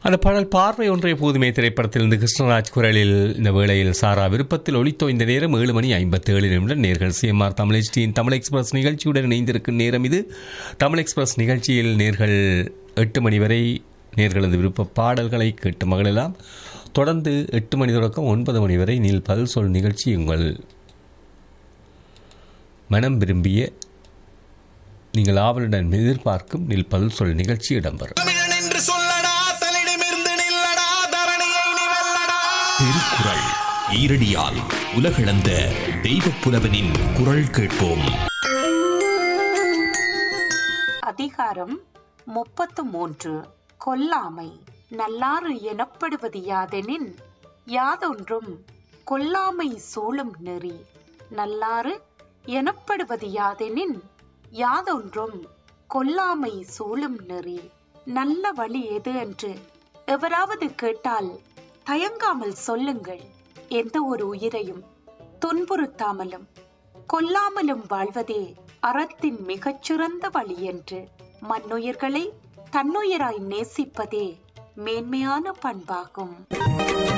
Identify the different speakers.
Speaker 1: அந்த பாடல் பார்வை ஒன்றை போதுமே திரைப்படத்திலிருந்து கிருஷ்ணராஜ் குரலில் இந்த வேளையில் சாரா விருப்பத்தில் ஒளித்தோ இந்த நேரம் ஏழு மணி ஐம்பத்தேழு நிமிடம் நேர்கள் சிஎம்ஆர் தமிழ் HDயின் தமிழ் எக்ஸ்பிரஸ் நிகழ்ச்சியுடன் இணைந்திருக்கும் நேரம் இது தமிழ் எக்ஸ்பிரஸ் நிகழ்ச்சியில் நேர்கள் எட்டு மணி வரை நேர்களது விருப்ப பாடல்களை கேட்டு மகளெல்லாம் தொடர்ந்து எட்டு மணி தொடக்கம் ஒன்பது மணி வரை நீல் பல் சொல் நிகழ்ச்சி உங்கள் மனம் விரும்பிய நீங்கள் ஆவலுடன் எதிர்பார்க்கும் நில் பல் சொல் நிகழ்ச்சி இடம்பெறும்
Speaker 2: தமிழன் என்று சொல்லடா தலிடமிருந்து நில்லடா தரணியை நீ வெல்லடா
Speaker 3: திருக்குறள் ஈரடியால் உலகளந்த தெய்வப் புலவனின் குரல் கேட்போம்
Speaker 4: அதிகாரம் முப்பத்து மூன்று கொல்லாமை நல்லாறு எனப்படுவது யாதெனின் யாதொன்றும் கொல்லாமை சூழும் நெறி நல்லாறு எனப்படுவது யாதெனின் யாதொன்றும் கொல்லாமை சூழும் நெறி நல்ல வழி எது என்று எவராவது கேட்டால் தயங்காமல் சொல்லுங்கள் எந்த ஒரு உயிரையும் துன்புறுத்தாமலும் கொல்லாமலும் வாழ்வதே அறத்தின் மிகச்சிறந்த வழி என்று மண்ணுயிர்களை தன்னுயிராய் நேசிப்பதே மேன்மையான பண்பாகும்